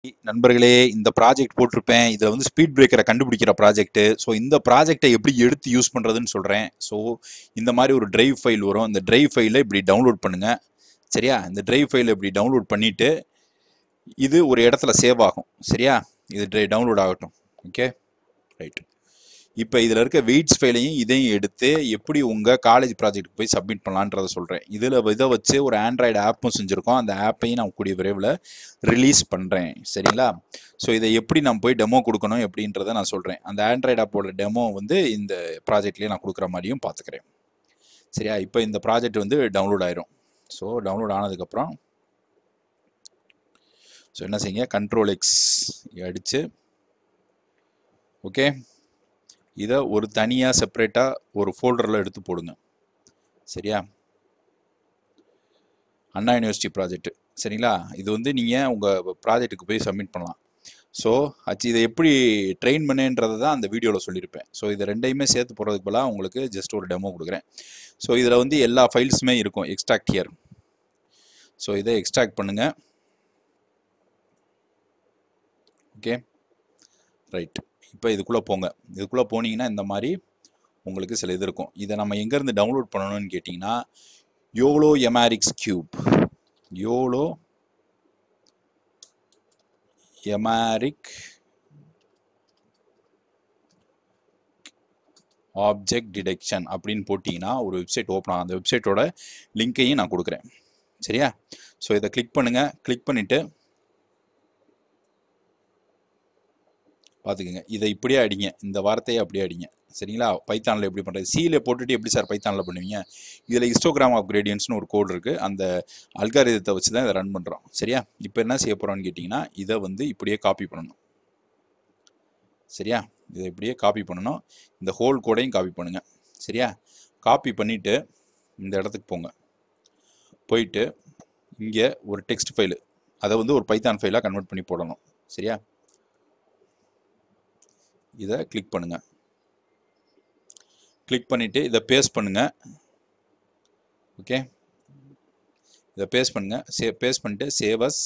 நண்பர்களே இந்த ப்ராஜெக்ட் போட்டிருப்பேன் இதில் வந்து ஸ்பீட் பிரேக்கரை கண்டுபிடிக்கிற ப்ராஜெக்ட் ஸோ இந்த ப்ராஜெக்டை எப்படி எடுத்து யூஸ் பண்ணுறதுன்னு சொல்கிறேன் ஸோ இந்த மாதிரி ஒரு டிரைவ் ஃபைல் வரும் இந்த டிரைவ் ஃபைலை இப்படி டவுன்லோட் பண்ணுங்க சரியா இந்த டிரைவ் ஃபைலை இப்படி டவுன்லோட் பண்ணிவிட்டு இது ஒரு இடத்துல சேவ் ஆகும் சரியா இது ட்ரை டவுன்லோட் ஆகட்டும் ஓகே ரைட் இப்போ இதில் இருக்க வெயிட்ஸ் ஃபைலையும் இதையும் எடுத்து எப்படி உங்கள் காலேஜ் ப்ராஜெக்ட்டுக்கு போய் சப்மிட் பண்ணலான்றதை சொல்கிறேன் இதில் இதை வச்சு ஒரு ஆண்ட்ராய்டு ஆப்பும் செஞ்சுருக்கோம் அந்த ஆப்பையும் நான் கூடிய விரைவில் ரிலீஸ் பண்ணுறேன் சரிங்களா ஸோ இதை எப்படி நான் போய் டெமோ கொடுக்கணும் எப்படின்றத நான் சொல்கிறேன் அந்த ஆண்ட்ராய்டு ஆப்போட டெமோ வந்து இந்த ப்ராஜெக்ட்லேயே நான் கொடுக்குற மாதிரியும் பார்த்துக்கிறேன் சரியா இப்போ இந்த ப்ராஜெக்ட் வந்து டவுன்லோட் ஆயிரும் ஸோ டவுன்லோட் ஆனதுக்கப்புறம் ஸோ என்ன செய்யுங்க கண்ட்ரோல் எக்ஸ் அடித்து ஓகே இதை ஒரு தனியாக செப்பரேட்டாக ஒரு ஃபோல்டரில் எடுத்து போடுங்க சரியா அண்ணா யூனிவர்சிட்டி ப்ராஜெக்ட் சரிங்களா இது வந்து நீங்கள் உங்கள் ப்ராஜெக்ட்டுக்கு போய் சப்மிட் பண்ணலாம் ஸோ அச்சு இதை எப்படி ட்ரெயின் பண்ணேன்றதை தான் அந்த வீடியோவில் சொல்லியிருப்பேன் ஸோ இதை ரெண்டையுமே சேர்த்து போகிறதுக்கு பதிலாக உங்களுக்கு ஜஸ்ட் ஒரு டெமோ கொடுக்குறேன் ஸோ இதில் வந்து எல்லா ஃபைல்ஸுமே இருக்கும் எக்ஸ்ட்ராக்ட் ஹியர் ஸோ இதை எக்ஸ்ட்ராக்ட் பண்ணுங்கள் ஓகே ரைட் இப்போ இதுக்குள்ளே போங்க இதுக்குள்ளே போனீங்கன்னா இந்த மாதிரி உங்களுக்கு சில இது இருக்கும் இதை நம்ம எங்கேருந்து டவுன்லோட் பண்ணணும்னு கேட்டிங்கன்னா யோலோ எமாரிக்ஸ் கியூப் யோலோ எமாரிக் ஆப்ஜெக்ட் டிடெக்ஷன் அப்படின்னு போட்டிங்கன்னா ஒரு வெப்சைட் ஓப்பன் ஆகும் அந்த வெப்சைட்டோட லிங்க்கையும் நான் கொடுக்குறேன் சரியா ஸோ இதை கிளிக் பண்ணுங்கள் கிளிக் பண்ணிவிட்டு பார்த்துக்குங்க இதை இப்படியே அடிங்க இந்த வார்த்தையை அப்படியே அடிங்க சரிங்களா பைத்தானில் எப்படி பண்ணுறது சீல போட்டுட்டு எப்படி சார் பைத்தானில் பண்ணுவீங்க இதில் ஹிஸ்டோகிராம் ஆஃப் கிரேடியன்ஸ்னு ஒரு கோட் இருக்குது அந்த அல்காரிதத்தை வச்சு தான் இதை ரன் பண்ணுறோம் சரியா இப்போ என்ன செய்ய போகிறோம்னு கேட்டிங்கன்னா இதை வந்து இப்படியே காப்பி பண்ணணும் சரியா இதை இப்படியே காப்பி பண்ணணும் இந்த ஹோல் கோடையும் காப்பி பண்ணுங்கள் சரியா காப்பி பண்ணிவிட்டு இந்த இடத்துக்கு போங்க போயிட்டு இங்கே ஒரு டெக்ஸ்ட் ஃபைலு அதை வந்து ஒரு பைத்தான் ஃபைலாக கன்வெர்ட் பண்ணி போடணும் சரியா இதை கிளிக் பண்ணுங்கள் கிளிக் பண்ணிவிட்டு இதை பேஸ்ட் பண்ணுங்கள் ஓகே இதை பேஸ்ட் பண்ணுங்கள் சே பேஸ்ட் பண்ணிட்டு சேவஸ்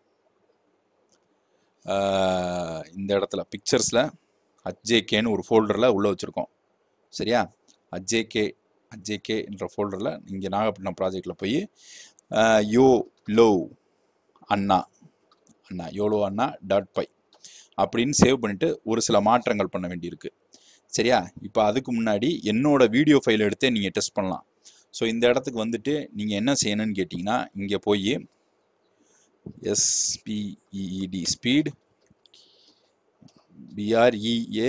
இந்த இடத்துல பிக்சர்ஸில் அஜேகேன்னு ஒரு ஃபோல்டரில் உள்ளே வச்சுருக்கோம் சரியா அஜேகே அஜேகே என்ற ஃபோல்டரில் இங்கே நாகப்பட்டினம் ப்ராஜெக்டில் போய் யோ லோ அண்ணா அண்ணா யோலோ அண்ணா டாட் பை அப்படின்னு சேவ் பண்ணிவிட்டு ஒரு சில மாற்றங்கள் பண்ண வேண்டியிருக்கு சரியா இப்போ அதுக்கு முன்னாடி என்னோட வீடியோ ஃபைல் எடுத்தே நீங்கள் டெஸ்ட் பண்ணலாம் ஸோ இந்த இடத்துக்கு வந்துட்டு நீங்கள் என்ன செய்யணும்னு கேட்டிங்கன்னா இங்கே போய் எஸ்பிஇஇடி ஸ்பீட் பிஆர்இஏ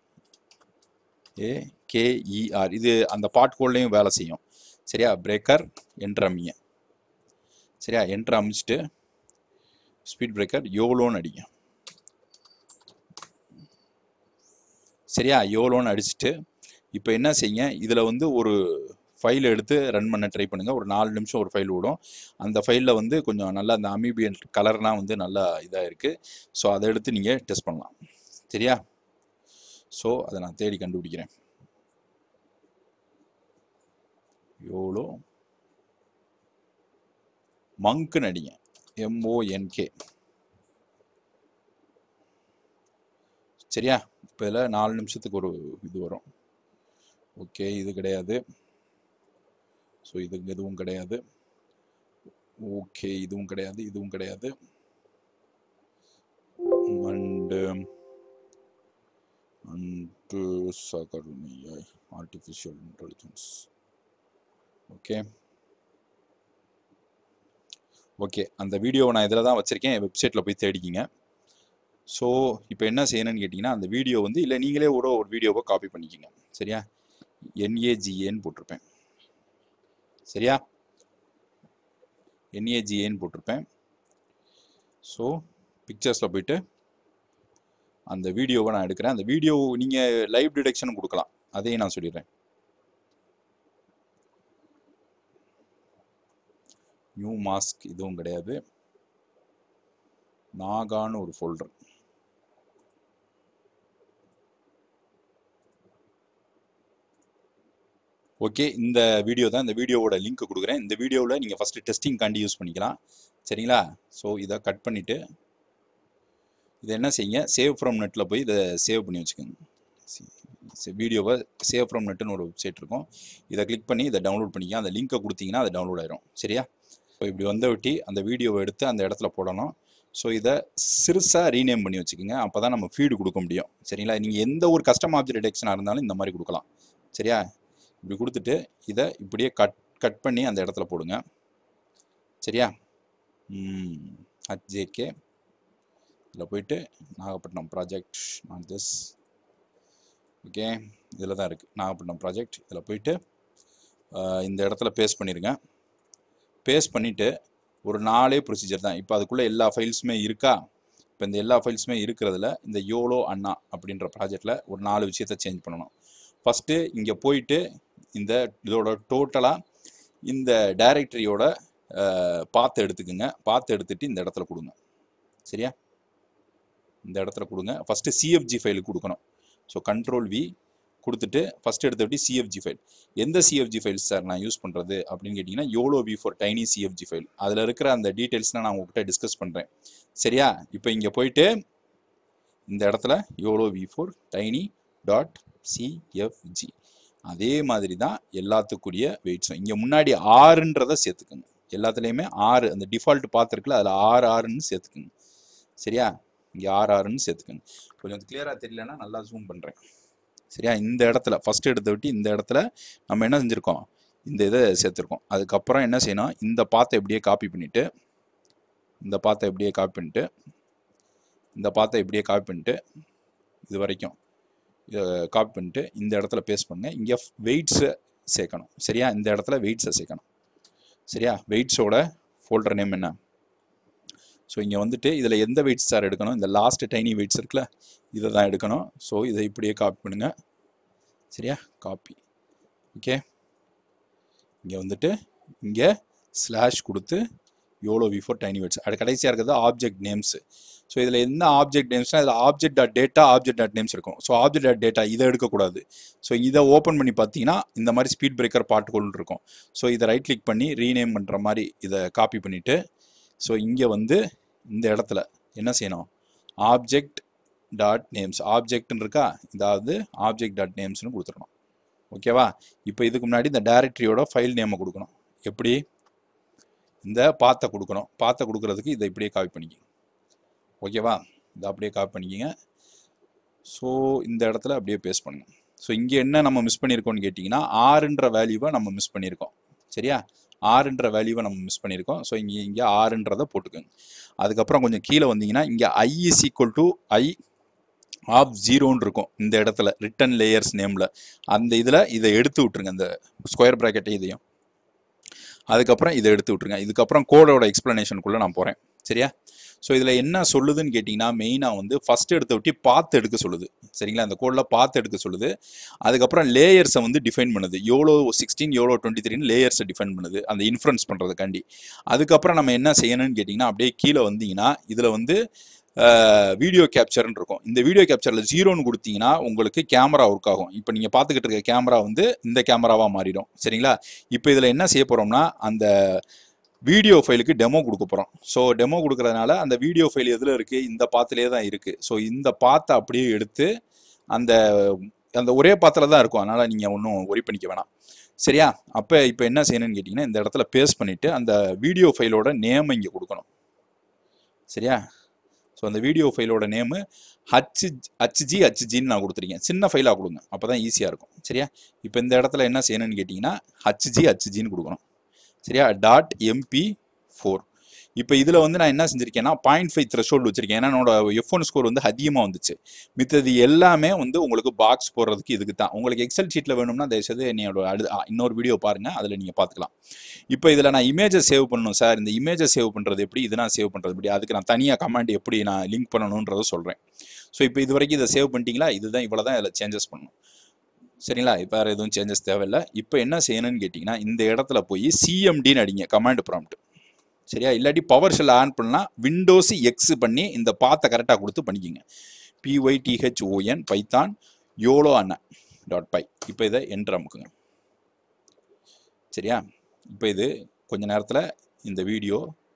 ஏகேஇஆர் இது அந்த பாட் கோட்லேயும் வேலை செய்யும் சரியா பிரேக்கர் என்ட்ரு அமிங்க சரியா என்ட்ரு அமிச்சிட்டு ஸ்பீட் பிரேக்கர் யோலோன்னு அடிங்க சரியா யோலோன்னு அடிச்சுட்டு இப்போ என்ன செய்யுங்க இதில் வந்து ஒரு ஃபைல் எடுத்து ரன் பண்ண ட்ரை பண்ணுங்கள் ஒரு நாலு நிமிஷம் ஒரு ஃபைல் விடும் அந்த ஃபைலில் வந்து கொஞ்சம் நல்லா அந்த அமீபியன் கலர்லாம் வந்து நல்லா இதாக இருக்குது ஸோ அதை எடுத்து நீங்கள் டெஸ்ட் பண்ணலாம் சரியா ஸோ அதை நான் தேடி கண்டுபிடிக்கிறேன் யோலோ மங்க்குன்னு அடிங்க எம்ஓஎன்கே சரியா இப்போ இதில் நாலு நிமிஷத்துக்கு ஒரு இது வரும் ஓகே இது கிடையாது ஸோ இது எதுவும் கிடையாது ஓகே இதுவும் கிடையாது இதுவும் கிடையாது அண்டு அண்டு சகருணியாய் ஆர்டிஃபிஷியல் இன்டெலிஜென்ஸ் ஓகே ஓகே அந்த வீடியோவை நான் இதில் தான் வச்சுருக்கேன் என் வெப்சைட்டில் போய் தேடிக்கிங்க ஸோ இப்போ என்ன செய்யணும்னு கேட்டிங்கன்னா அந்த வீடியோ வந்து இல்லை நீங்களே ஒரு ஒரு வீடியோவை காப்பி பண்ணிக்கோங்க சரியா என்ஏஜிஏன்னு போட்டிருப்பேன் சரியா என்ஏஜிஏன்னு போட்டிருப்பேன் ஸோ பிக்சர்ஸில் போயிட்டு அந்த வீடியோவை நான் எடுக்கிறேன் அந்த வீடியோ நீங்கள் லைவ் டிடெக்ஷன் கொடுக்கலாம் அதையும் நான் சொல்லிடுறேன் நியூ மாஸ்க் இதுவும் கிடையாது நாகான்னு ஒரு ஃபோல்டர் ஓகே இந்த வீடியோ தான் இந்த வீடியோவோட லிங்க் கொடுக்குறேன் இந்த வீடியோவில் நீங்கள் ஃபஸ்ட்டு டெஸ்டிங் காண்டி யூஸ் பண்ணிக்கலாம் சரிங்களா ஸோ இதை கட் பண்ணிவிட்டு இதை என்ன செய்யுங்க சேவ் ஃப்ரம் நெட்டில் போய் இதை சேவ் பண்ணி வச்சுக்கோங்க வீடியோவை சேவ் ஃப்ரம் நெட்டுன்னு ஒரு வெப்சைட் இருக்கும் இதை கிளிக் பண்ணி இதை டவுன்லோட் பண்ணிக்க அந்த லிங்க்கை கொடுத்தீங்கன்னா அது டவுன்லோட் ஆயிரும் சரியா ஸோ இப்படி வந்த ஒட்டி அந்த வீடியோவை எடுத்து அந்த இடத்துல போடணும் ஸோ இதை சிறுசாக ரீநேம் பண்ணி வச்சுக்கோங்க அப்போ தான் நம்ம ஃபீடு கொடுக்க முடியும் சரிங்களா நீங்கள் எந்த ஒரு கஸ்டம் ஆப்ஜெக்ட் டிடெக்ஷனாக இருந்தாலும் இந்த மாதிரி கொடுக்கலாம் சரியா இப்படி கொடுத்துட்டு இதை இப்படியே கட் கட் பண்ணி அந்த இடத்துல போடுங்க சரியா ஹச்ஜேகே இதில் போயிட்டு நாகப்பட்டினம் ப்ராஜெக்ட் நான் திஸ் ஓகே இதில் தான் இருக்குது நாகப்பட்டினம் ப்ராஜெக்ட் இதில் போயிட்டு ஆஹ், இந்த இடத்துல பேஸ்ட் பண்ணிடுங்க பேஸ்ட் பண்ணிவிட்டு ஒரு நாலே ப்ரொசீஜர் தான் இப்போ அதுக்குள்ளே எல்லா ஃபைல்ஸுமே இருக்கா இப்போ இந்த எல்லா ஃபைல்ஸுமே இருக்கிறதுல இந்த யோலோ அண்ணா அப்படின்ற ப்ராஜெக்டில் ஒரு நாலு விஷயத்த சேஞ்ச் பண்ணணும் ஃபஸ்ட்டு இங்கே போயிட்டு இந்த இதோட டோட்டலாக இந்த டைரக்டரியோட பார்த்து எடுத்துக்குங்க பார்த்து எடுத்துட்டு இந்த இடத்துல கொடுங்க சரியா இந்த இடத்துல கொடுங்க ஃபஸ்ட்டு சிஎஃப்ஜி ஃபைலுக்கு கொடுக்கணும் ஸோ கண்ட்ரோல் வி கொடுத்துட்டு ஃபஸ்ட் எடுத்த விட்டு சிஎஃப்ஜி ஃபைல் எந்த சிஎஃப்ஜி ஃபைல் சார் நான் யூஸ் பண்ணுறது அப்படின்னு கேட்டிங்கன்னா YOLO V four tiny CFG file அதில் இருக்கிற அந்த டீட்டெயில்ஸ்லாம் நான் உங்ககிட்ட டிஸ்கஸ் பண்ணுறேன் சரியா இப்போ இங்கே போயிட்டு இந்த இடத்துல YOLO V four tiny dot CFG அதே மாதிரி தான் எல்லாத்துக்குரிய வெயிட்ஸும் இங்கே முன்னாடி ஆறுன்றதை சேர்த்துக்குங்க எல்லாத்துலேயுமே ஆறு அந்த டிஃபால்ட் பார்த்துருக்குல அதில் ஆறு ஆறுன்னு சேர்த்துக்குங்க சரியா இங்கே ஆறு ஆறுன்னு சேர்த்துக்குங்க கொஞ்சம் கிளியராக தெரியலன்னா நல்லா ஜூம் பண்ணுறேன் சரியா இந்த இடத்துல ஃபஸ்ட் எடுத்த விட்டு இந்த இடத்துல நம்ம என்ன செஞ்சுருக்கோம் இந்த இதை சேர்த்துருக்கோம் அதுக்கப்புறம் என்ன செய்யணும் இந்த பாத்தை எப்படியே காப்பி பண்ணிவிட்டு இந்த பாத்தை எப்படியே காப்பி பண்ணிட்டு இந்த பாத்தை எப்படியே காப்பி பண்ணிட்டு இது வரைக்கும் இதை காப்பி பண்ணிட்டு இந்த இடத்துல பேஸ்ட் பண்ணுங்க இங்கே வெயிட்ஸை சேர்க்கணும் சரியா இந்த இடத்துல வெயிட்ஸை சேர்க்கணும் சரியா வெயிட்ஸோட ஃபோல்டர் நேம் என்ன ஸோ இங்கே வந்துட்டு இதில் எந்த வெயிட்ஸ் சார் எடுக்கணும் இந்த லாஸ்ட் டைனி வெயிட்ஸ் இருக்குல்ல இதை தான் எடுக்கணும் ஸோ இதை இப்படியே காப்பி பண்ணுங்க சரியா காப்பி ஓகே இங்கே வந்துட்டு இங்கே ஸ்லாஷ் கொடுத்து YOLO V four tiny weights அது கடைசியாக இருக்கிறது ஆப்ஜெக்ட் நேம்ஸு ஸோ இதில் என்ன ஆப்ஜெக்ட் நேம்ஸ்னால் இதில் object dot data object dot names இருக்கும் ஸோ ஆப்ஜெக்ட் டாட் டேட்டா இதை எடுக்கக்கூடாது ஸோ இதை ஓப்பன் பண்ணி பார்த்தீங்கன்னா இந்த மாதிரி ஸ்பீட் பிரேக்கர் பார்ட்டுகள் இருக்கும் ஸோ இதை ரைட் கிளிக் பண்ணி ரீநேம் பண்ணுற மாதிரி இதை காப்பி பண்ணிவிட்டு ஸோ இங்கே வந்து இந்த இடத்துல என்ன செய்யணும் ஆப்ஜெக்ட் டாட் நேம்ஸ் ஆப்ஜெக்ட்னு இருக்கா இதாவது ஆப்ஜெக்ட் டாட் நேம்ஸ்னு கொடுத்துடணும் ஓகேவா இப்போ இதுக்கு முன்னாடி இந்த டைரக்டரியோட ஃபைல் நேமை கொடுக்கணும் எப்படி இந்த பாத்தை கொடுக்கணும் பாத்தை கொடுக்கறதுக்கு இதை இப்படியே காப்பி பண்ணிக்கிங்க ஓகேவா இதை அப்படியே காப்பி பண்ணிக்கிங்க ஸோ இந்த இடத்துல அப்படியே பேஸ்ட் பண்ணுங்க ஸோ இங்கே என்ன நம்ம மிஸ் பண்ணியிருக்கோம்னு கேட்டிங்கன்னா ஆறுன்ற வேல்யூவை நம்ம மிஸ் பண்ணியிருக்கோம் சரியா ஆறுன்ற வேல்யூவை நம்ம மிஸ் பண்ணியிருக்கோம் ஸோ இங்கே இங்கே ஆறுன்றதை போட்டுக்கோங்க அதுக்கப்புறம் கொஞ்சம் கீழே வந்தீங்கன்னா இங்கே I is equal to I of ஜீரோன்னு இருக்கும் இந்த இடத்துல ரிட்டன் லேயர்ஸ் நேமில் அந்த இதில் இதை எடுத்து விட்ருங்க இந்த ஸ்கொயர் ப்ராக்கெட்டை இதையும் அதுக்கப்புறம் இதை எடுத்து விட்ருங்க இதுக்கப்புறம் கோடோட எக்ஸ்ப்ளனேஷனுக்குள்ளே நான் போகிறேன் சரியா ஸோ இதில் என்ன சொல்லுதுன்னு கேட்டிங்கன்னா மெயினாக வந்து ஃபஸ்ட் எடுத்த விட்டு பார்த்து எடுக்க சொல்லுது சரிங்களா அந்த கோடில் பார்த்து எடுக்க சொல்லுது அதுக்கப்புறம் லேயர்ஸை வந்து டிஃபைன் பண்ணுது எவ்வளோ சிக்ஸ்டீன் எவ்வளோ டுவெண்ட்டி த்ரீன்னு லேயர்ஸை டிஃபைன் பண்ணுது அந்த இன்ஃப்ளூன்ஸ் பண்ணுறதுக்காண்டி அதுக்கப்புறம் நம்ம என்ன செய்யணும்னு கேட்டிங்கன்னா அப்படியே கீழே வந்தீங்கன்னா இதில் வந்து வீடியோ கேப்சர்னு இருக்கும் இந்த வீடியோ கேப்சரில் ஜீரோன்னு கொடுத்தீங்கன்னா உங்களுக்கு கேமரா ஒர்க் ஆகும் இப்போ நீங்கள் பார்த்துக்கிட்டு இருக்க கேமரா வந்து இந்த கேமராவாக மாறிடும் சரிங்களா இப்போ இதில் என்ன செய்ய போகிறோம்னா அந்த வீடியோ ஃபைலுக்கு டெமோ கொடுக்க போகிறோம் ஸோ டெமோ கொடுக்கறதுனால அந்த வீடியோ ஃபைல் எதில் இருக்குது இந்த பாத்திலே தான் இருக்குது ஸோ இந்த பாத்தை அப்படியே எடுத்து அந்த அந்த ஒரே பாத்தில் தான் இருக்கும் அதனால் நீங்கள் ஒன்றும் ஒரி பண்ணிக்க வேணாம் சரியா அப்போ இப்போ என்ன செய்யணும்னு கேட்டிங்கன்னா இந்த இடத்துல பேஸ்ட் பண்ணிவிட்டு அந்த வீடியோ ஃபைலோட நேம் இங்கே கொடுக்கணும் சரியா ஸோ அந்த வீடியோ ஃபைலோட நேமு ஹச் ஹச்ஜி ஹச்ஜின்னு நான் கொடுத்துருக்கேன் சின்ன ஃபைலாக கொடுங்க அப்போ தான் ஈஸியாக இருக்கும் சரியா இப்போ இந்த இடத்துல என்ன செய்யணும்னு கேட்டிங்கன்னா ஹச்ஜி ஹச்ஜின்னு கொடுக்கணும் சரியா டாட் எம்பி ஃபோர் இப்போ இதில் வந்து நான் என்ன செஞ்சுருக்கேன்னா பாயிண்ட் ஃபைவ் த்ரெஷோல்டு வச்சிருக்கேன் ஏன்னா என்னோட எஃப் ஒன் ஸ்கோர் வந்து அதிகமாக வந்துச்சு மித்தது எல்லாமே வந்து உங்களுக்கு பாக்ஸ் போடுறதுக்கு இதுக்கு தான் உங்களுக்கு எக்ஸல் ஷீட்டில் வேணும்னா தயவுசெய்து என்னோட அடு ஆ, இன்னொரு வீடியோ பாருங்கள் அதில் நீங்கள் பார்த்துக்கலாம் இப்போ இதில் நான் இமேஜை சேவ் பண்ணணும் சார் இந்த இமேஜை சேவ் பண்ணுறது எப்படி இது நான் சேவ் பண்ணுறது எப்படி அதுக்கு நான் தனியாக கமாண்ட் எப்படி நான் லிங்க் பண்ணணுன்றதை சொல்கிறேன் ஸோ இப்போ இது வரைக்கும் இதை சேவ் பண்ணிட்டீங்களா இதுதான் இவ்வளோ தான் இதில் சேஞ்சஸ் பண்ணணும் சரிங்களா இப்போ வேறு எதுவும் சேஞ்சஸ் தேவையில்லை இப்போ என்ன செய்யணும்னு கேட்டிங்கன்னா இந்த இடத்துல போய் சிஎம்டின்னு அடிங்க கமாண்ட் ப்ராம்ப்ட் சரியா இல்லாட்டி பவர் ஷெல் ஆன் பண்ணலாம் விண்டோஸ் எக்ஸ் பண்ணி இந்த பாத்தை கரெக்டாக கொடுத்து பண்ணிக்கிங்க பிஒய்டிஹெச்ஓஎன் பைத்தான் யோலோ அண்ணன் டாட் பை இப்போ இதை என்ட்ரு அமுக்குங்க சரியா இப்போ இது கொஞ்ச நேரத்தில் இந்த வீடியோ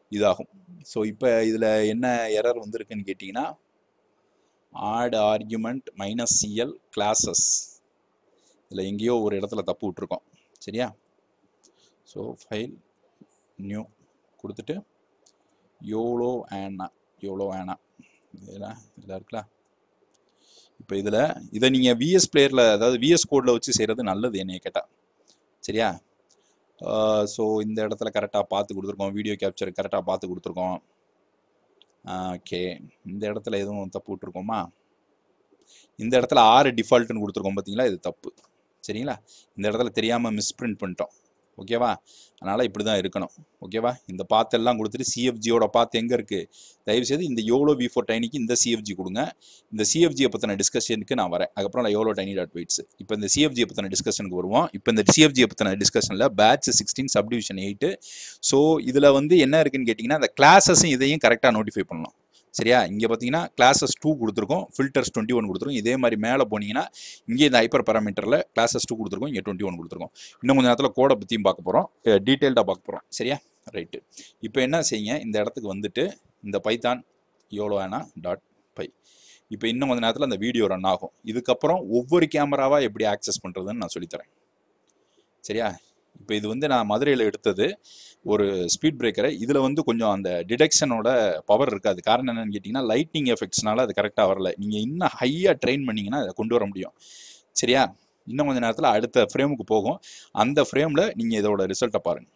இதாகும் ஸோ இப்போ இதில் என்ன எரர் வந்திருக்குன்னு கேட்டிங்கன்னா add argument minus CL classes இதில் எங்கேயோ ஒரு இடத்துல தப்பு விட்ருக்கோம் சரியா ஸோ ஃபைல் நியூ கொடுத்துட்டு யோலோ ஆனா யோலோ ஆனா இதெல்லாம் இதில் இருக்குல்ல இப்போ இதில் இதை நீங்கள் விஎஸ் பிளேயரில் அதாவது விஎஸ் கோடில் வச்சு செய்கிறது நல்லது என்னைய கேட்டால் சரியா ஸோ இந்த இடத்துல கரெக்டாக பார்த்து கொடுத்துருக்கோம் வீடியோ கேப்சர் கரெக்டாக பார்த்து கொடுத்துருக்கோம் ஓகே இந்த இடத்துல எதுவும் தப்பு விட்ருக்கோமா இந்த இடத்துல ஆறு டிஃபால்ட்னு கொடுத்துருக்கோம் பார்த்தீங்களா இது தப்பு சரிங்களா இந்த இடத்துல தெரியாமல் மிஸ்பிரிண்ட் பண்ணிட்டோம் ஓகேவா அதனால் இப்படி தான் இருக்கணும் ஓகேவா இந்த பாத் எல்லாம் கொடுத்துட்டு சிஎஃப்ஜியோட பாத் எங்கே இருக்குது தயவுசெய்து இந்த யோலோ வி ஃபோர் டைனிக்கு இந்த சிஎஃப்ஜி கொடுங்க இந்த சிஎஃப்ஜியை பற்றின டிஸ்கஷனுக்கு நான் வரேன் அதுக்கப்புறம் நான் யோலோ டைனி டாட் வெயிட்ஸ் இப்போ இந்த சிஎஃப்ஜியை பற்றின டிஸ்கஷனுக்கு வருவோம் இப்போ இந்த சிஎஃப்ஜியை பற்றின டிஸ்கஷனில் batch sixteen subdivision eight so இதில் வந்து என்ன இருக்குன்னு கேட்டிங்கன்னா அந்த கிளாஸஸும் இதையும் கரெக்டாக நோட்டிஃபை பண்ணணும் சரியா இங்கே பார்த்தீங்கன்னா கிளாஸஸ் டூ கொடுத்துருக்கோம் ஃபில்டர்ஸ் டுவெண்ட்டி ஒன் கொடுத்துருக்கோம் இதே மாதிரி மேலே போனீங்கன்னா இங்கே இந்த ஹைப்பர் பேராமீட்டரில் கிளாஸஸ் டூ கொடுத்துருக்கோம் இங்கே டுவெண்ட்டி ஒன் கொடுத்துருக்கோம் இன்னும் கொஞ்சம் நேரத்தில் கோடை பற்றியும் பார்க்க போகிறோம் டீட்டெயில்டாக பார்க்க போகிறோம் சரியா ரைட்டு இப்போ என்ன செய்யுங்க இந்த இடத்துக்கு வந்துட்டு இந்த பைத்தான் யோலோ ஆனா டாட் பை இப்போ இன்னும் கொஞ்ச நேரத்தில் அந்த வீடியோ ரன் ஆகும் இதுக்கப்புறம் ஒவ்வொரு கேமராவாக எப்படி ஆக்சஸ் பண்ணுறதுன்னு நான் சொல்லித்தரேன் சரியா இப்போ இது வந்து நான் மதுரையில் எடுத்தது ஒரு ஸ்பீட் பிரேக்கரை இதில் வந்து கொஞ்சம் அந்த டிடெக்ஷனோட பவர் இருக்காது காரணம் என்னன்னு கேட்டிங்கன்னா லைட்னிங் எஃபெக்ட்ஸ்னால அது கரெக்டாக வரல நீங்கள் இன்னும் ஹையாக ட்ரெயின் பண்ணிங்கன்னா அதை கொண்டு வர முடியும் சரியா இன்னும் கொஞ்ச நேரத்தில் அடுத்த ஃப்ரேமுக்கு போகும் அந்த ஃப்ரேமில் நீங்கள் இதோட ரிசல்ட்டை பாருங்கள்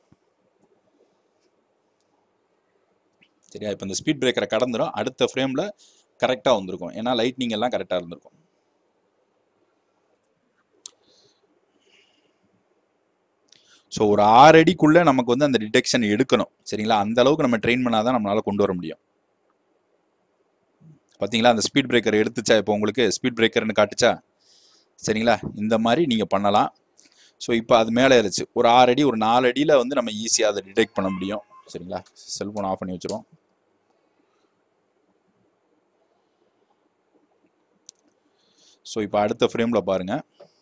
சரியா இப்போ இந்த ஸ்பீட் பிரேக்கரை கடந்துடும் அடுத்த ஃப்ரேமில் கரெக்டாக வந்திருக்கும் ஏன்னா லைட்னிங் எல்லாம் கரெக்டாக இருந்திருக்கும் ஸோ ஒரு ஆறு அடிக்குள்ளே நமக்கு வந்து அந்த டிடெக்ஷன் எடுக்கணும் சரிங்களா அந்த அளவுக்கு நம்ம ட்ரெயின் பண்ணாதான் நம்மளால கொண்டு வர முடியும் பார்த்தீங்களா அந்த ஸ்பீட் பிரேக்கர் எடுத்துச்சா இப்போ உங்களுக்கு ஸ்பீட் பிரேக்கர்னு காட்டுச்சா சரிங்களா இந்த மாதிரி நீங்கள் பண்ணலாம் ஸோ இப்போ அது மேலே இருந்துச்சு ஒரு ஆறு அடி ஒரு நாலு அடியில் வந்து நம்ம ஈஸியாக அதை டிடெக்ட் பண்ண முடியும் சரிங்களா செல்ஃபோன் ஆஃப் பண்ணி வச்சிருவோம் ஸோ இப்போ அடுத்த ஃப்ரேமில் பாருங்கள்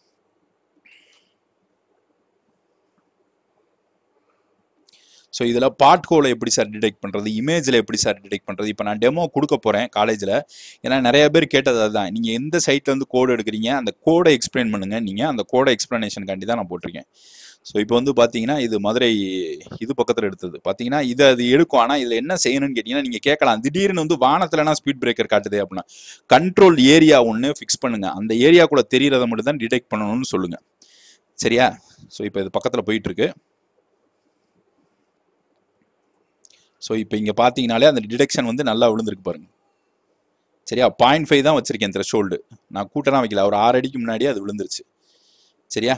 ஸோ இதில் பாட் ஹோலை எப்படி சார் டிடெக்ட் பண்ணுறது இமேஜில் எப்படி சார் டிடெக்ட் பண்ணுறது இப்போ நான் டெமோ கொடுக்க போகிறேன் காலேஜில் ஏன்னா நிறைய பேர் கேட்டது அதுதான் நீங்கள் எந்த சைட்லேருந்து கோடு எடுக்கிறீங்க அந்த கோடை எக்ஸ்பிளைன் பண்ணுங்கள் நீங்கள் அந்த கோடை எக்ஸ்ப்ளனேஷனுக்காண்டி தான் நான் போட்டிருக்கேன் ஸோ இப்போ வந்து பார்த்தீங்கன்னா இது மதுரை இது பக்கத்தில் எடுத்தது பார்த்தீங்கன்னா இது அது எடுக்கும் ஆனால் இதில் என்ன செய்யணும்னு கேட்டிங்கன்னா நீங்கள் கேட்கலாம் திடீர்னு வந்து வானத்துலனா ஸ்பீட் பிரேக்கர் காட்டுது அப்படின்னா கண்ட்ரோல் ஏரியா ஒன்று ஃபிக்ஸ் பண்ணுங்கள் அந்த ஏரியாக்குள்ளே தெரியிறத மட்டும் தான் டிடெக்ட் பண்ணணும்னு சொல்லுங்கள் சரியா ஸோ இப்போ இது பக்கத்தில் போயிட்டுருக்கு ஸோ இப்போ இங்கே பார்த்தீங்கனாலே அந்த டிடெக்ஷன் வந்து நல்லா விழுந்திருக்கு பாருங்க சரியா பாயிண்ட் ஃபைவ் தான் வச்சிருக்கேன் த்ரெஷோல்டு நான் கூட்டலாம் வைக்கல ஒரு ஆறு அடிக்கு முன்னாடியே அது விழுந்துருச்சு சரியா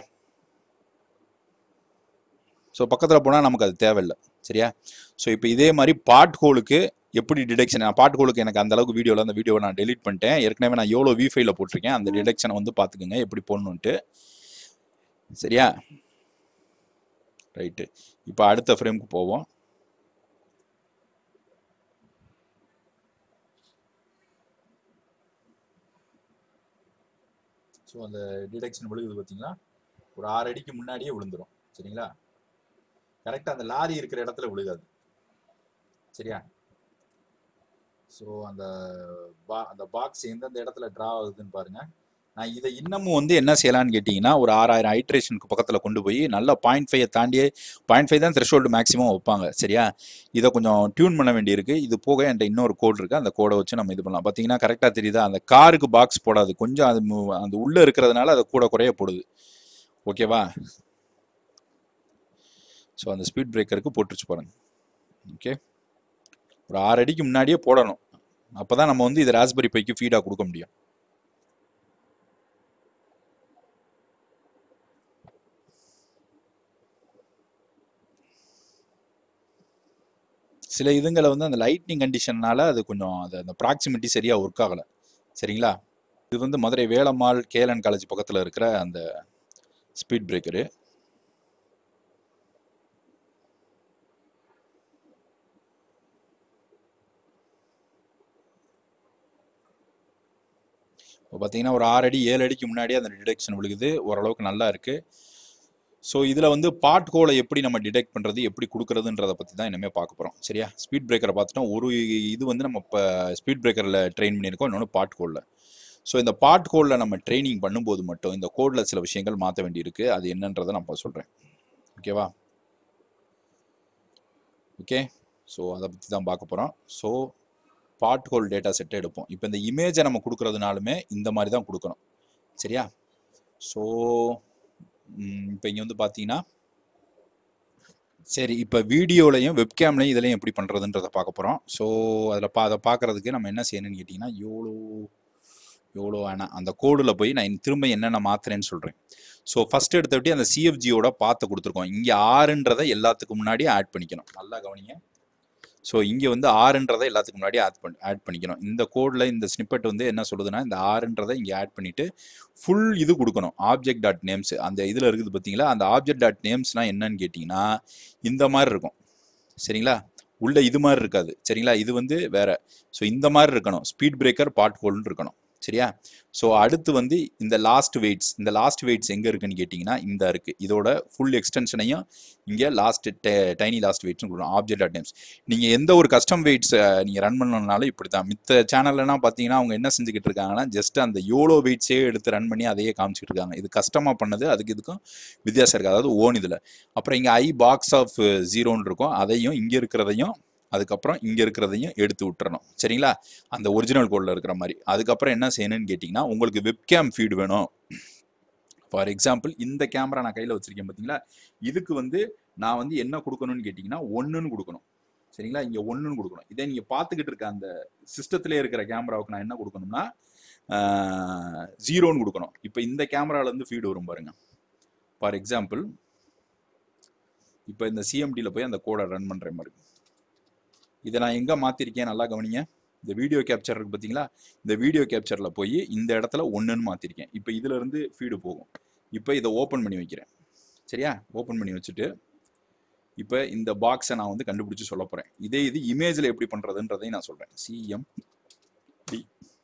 ஸோ பக்கத்தில் போனால் நமக்கு அது தேவையில்லை சரியா ஸோ இப்போ இதே மாதிரி பாட் ஹோலுக்கு எப்படி டிடெக்ஷன் நான் பாட் ஹோலுக்கு எனக்கு அந்த அளவுக்கு வீடியோவில் அந்த வீடியோவை நான் டெலீட் பண்ணிட்டேன் ஏற்கனவே நான் எவ்வளோ விஃபைல போட்டிருக்கேன் அந்த டிடெக்ஷனை வந்து பார்த்துக்குங்க எப்படி போடணுன்ட்டு சரியா ரைட்டு இப்போ அடுத்த ஃப்ரேமுக்கு போவோம் ஸோ அந்த டிடெக்ஷன் விழுகுது பார்த்தீங்களா ஒரு ஆறு அடிக்கு முன்னாடியே விழுந்துரும் சரிங்களா கரெக்டாக அந்த லாரி இருக்கிற இடத்துல விழுகாது சரியா ஸோ அந்த பா அந்த பாக்ஸ் எந்தெந்த இடத்துல ட்ரா ஆகுதுன்னு பாருங்க நான் இதை இன்னமும் வந்து என்ன செய்யலாம்னு கேட்டிங்கன்னா ஒரு ஆறாயிரம் ஹைட்ரேஷனுக்கு பக்கத்தில் கொண்டு போய் நல்ல பாயிண்ட் ஃபைவை தாண்டியே பாயிண்ட் ஃபைவ் தான் த்ரெஷோல்டு மேக்ஸிமம் வைப்பாங்க சரியா இதை கொஞ்சம் டியூன் பண்ண வேண்டியிருக்கு இது போக என்கிட்ட இன்னொரு கோட் இருக்குது அந்த கோடை வச்சு நம்ம இது பண்ணலாம் பார்த்தீங்கன்னா கரெக்டாக தெரியுதா அந்த காருக்கு பாக்ஸ் போடாது கொஞ்சம் அது மு- அந்த உள்ளே இருக்கிறதுனால அது கூட குறைய போடுது ஓகேவா ஸோ அந்த ஸ்பீட் பிரேக்கருக்கு போட்டுருச்சு பாருங்க ஓகே ஒரு ஆறு அடிக்கு முன்னாடியே போடணும் அப்போ தான் நம்ம வந்து இது ராஸ்பெரி பைக்கு ஃபீடாக கொடுக்க முடியும் சில இதுங்களை வந்து அந்த லைட்னிங் கண்டிஷன்னால அது கொஞ்சம் அது அந்த ப்ராக்சிமிட்டி சரியாக ஒர்க் ஆகலை சரிங்களா இது வந்து மதுரை வேலம்மாள் கேஎல்என் காலேஜ் பக்கத்தில் இருக்கிற அந்த ஸ்பீட் பிரேக்கரு இப்போ பார்த்தீங்கன்னா ஒரு ஆறு அடி ஏழு அடிக்கு முன்னாடியே அந்த டிடெக்ஷன் விழுகுது ஓரளவுக்கு நல்லா இருக்குது ஸோ இதில் வந்து பார்ட் கோலை எப்படி நம்ம டிடெக்ட் பண்ணுறது எப்படி கொடுக்குறதுன்றத பற்றி தான் இனிமேல் பார்க்க போகிறோம் சரியா ஸ்பீட் பிரேக்கரை பார்த்துட்டோம் ஒரு இது வந்து நம்ம இப்போ ஸ்பீட் பிரேக்கரில் ட்ரெயின் பண்ணியிருக்கோம் இன்னொன்று பார்ட் கோடில் ஸோ இந்த பார்ட் கோடில் நம்ம ட்ரைனிங் பண்ணும்போது மட்டும் இந்த கோடில் சில விஷயங்கள் மாற்ற வேண்டியிருக்கு அது என்னன்றதை நான் இப்போ சொல்கிறேன் ஓகேவா ஓகே ஸோ அதை பற்றி தான் பார்க்க போகிறோம் ஸோ பார்ட் ஹோல் டேட்டா செட்டை எடுப்போம் இப்போ இந்த இமேஜை நம்ம கொடுக்குறதுனாலுமே இந்த மாதிரி தான் கொடுக்கணும் சரியா ஸோ இப்போ இங்கே வந்து பார்த்தீங்கன்னா சரி இப்போ வீடியோலையும் வெப்கேம்லையும் இதுலையும் எப்படி பண்ணுறதுன்றதை பார்க்க போகிறோம் ஸோ அதில் பா அதை பார்க்குறதுக்கு நம்ம என்ன செய்யணும்னு கேட்டிங்கன்னா எவ்வளோ எவ்வளோ வேணாம் அந்த கோடில் போய் நான் திரும்ப என்னென்ன மாத்துறேன்னு சொல்கிறேன் ஸோ ஃபஸ்ட் எடுத்தபடி அந்த சிஎஃப்ஜியோட பார்த்து கொடுத்துருக்கோம் இங்கே ஆறுன்றதை எல்லாத்துக்கும் முன்னாடி ஆட் பண்ணிக்கணும் நல்லா கவனிங்க ஸோ இங்கே வந்து ஆறுன்றதை எல்லாத்துக்கும் முன்னாடி ஆட் பண்ணி ஆட் பண்ணிக்கணும் இந்த கோடில் இந்த ஸ்னிப்பெட் வந்து என்ன சொல்லுதுன்னா இந்த ஆறுன்றதை இங்கே ஆட் பண்ணிவிட்டு ஃபுல் இது கொடுக்கணும் ஆப்ஜெக்ட் டாட் நேம்ஸ் அந்த இதில் இருக்குது பார்த்தீங்களா அந்த ஆப்ஜெக்ட் டாட் நேம்ஸ்லாம் என்னன்னு கேட்டிங்கன்னா இந்த மாதிரி இருக்கும் சரிங்களா உள்ள இது மாதிரி இருக்காது சரிங்களா இது வந்து வேற ஸோ இந்த மாதிரி இருக்கணும் ஸ்பீட் பிரேக்கர் பார்ட் ஹோல்னு இருக்கணும் சரியா ஸோ அடுத்து வந்து இந்த லாஸ்ட் வெயிட்ஸ் இந்த லாஸ்ட் வெயிட்ஸ் எங்கே இருக்குன்னு கேட்டிங்கன்னா இந்த இருக்குது இதோட ஃபுல் எக்ஸ்டென்ஷனையும் இங்கே லாஸ்ட் டைனி லாஸ்ட் வெயிட்ஸ்னு கொடுக்கணும் ஆப்ஜெக்ட் டாட் நேம்ஸ் நீங்கள் எந்த ஒரு கஸ்டம் வெயிட்ஸ் நீங்கள் ரன் பண்ணணும்னாலும் இப்படி தான் மித்த சேனல்லாம் பார்த்தீங்கன்னா அவங்க என்ன செஞ்சுக்கிட்டு இருக்காங்கன்னா ஜஸ்ட் அந்த யோலோ வெயிட்ஸே எடுத்து ரன் பண்ணி அதையே காமிச்சிட்டு இருக்காங்க இது கஷ்டமாக பண்ணது அதுக்கு இதுக்கும் வித்தியாசம் இருக்குது அதாவது ஓன் இதில் அப்புறம் இங்கே ஐ பாக்ஸ் ஆஃப் ஜீரோன்னு இருக்கும் அதையும் இங்கே இருக்கிறதையும் அதுக்கப்புறம் இங்கே இருக்கிறதையும் எடுத்து விட்டுறணும் சரிங்களா அந்த ஒரிஜினல் கோடில் இருக்கிற மாதிரி அதுக்கப்புறம் என்ன செய்யணும்னு கேட்டிங்கன்னா உங்களுக்கு வெப்கேம் ஃபீடு வேணும் ஃபார் எக்ஸாம்பிள் இந்த கேமரா நான் கையில் வச்சிருக்கேன் பார்த்தீங்களா இதுக்கு வந்து நான் வந்து என்ன கொடுக்கணும்னு கேட்டிங்கன்னா ஒன்றுன்னு கொடுக்கணும் சரிங்களா இங்கே ஒன்றுன்னு கொடுக்கணும் இதே நீங்கள் பார்த்துக்கிட்டு இருக்க அந்த சிஸ்டத்திலே இருக்கிற கேமராவுக்கு நான் என்ன கொடுக்கணும்னா ஜீரோன்னு கொடுக்கணும் இப்போ இந்த கேமராலேருந்து ஃபீடு வரும் பாருங்க ஃபார் எக்ஸாம்பிள் இப்போ இந்த சிஎம்டியில் போய் அந்த கோடை ரன் பண்ணுற மாதிரி இதை நான் எங்கே மாற்றிருக்கேன் நல்லா கவனிங்க இந்த வீடியோ கேப்சர் இருக்கு பார்த்தீங்களா இந்த வீடியோ கேப்சரில் போய் இந்த இடத்துல ஒன்றுன்னு மாற்றிருக்கேன் இப்போ இதிலிருந்து ஃபீடு போகும் இப்போ இதை ஓப்பன் பண்ணி வைக்கிறேன் சரியா ஓப்பன் பண்ணி வச்சுட்டு இப்போ இந்த பாக்ஸை நான் வந்து கண்டுபிடிச்சி சொல்ல போகிறேன் இதே இது இமேஜில் எப்படி பண்ணுறதுன்றதையும் நான் சொல்கிறேன் CM D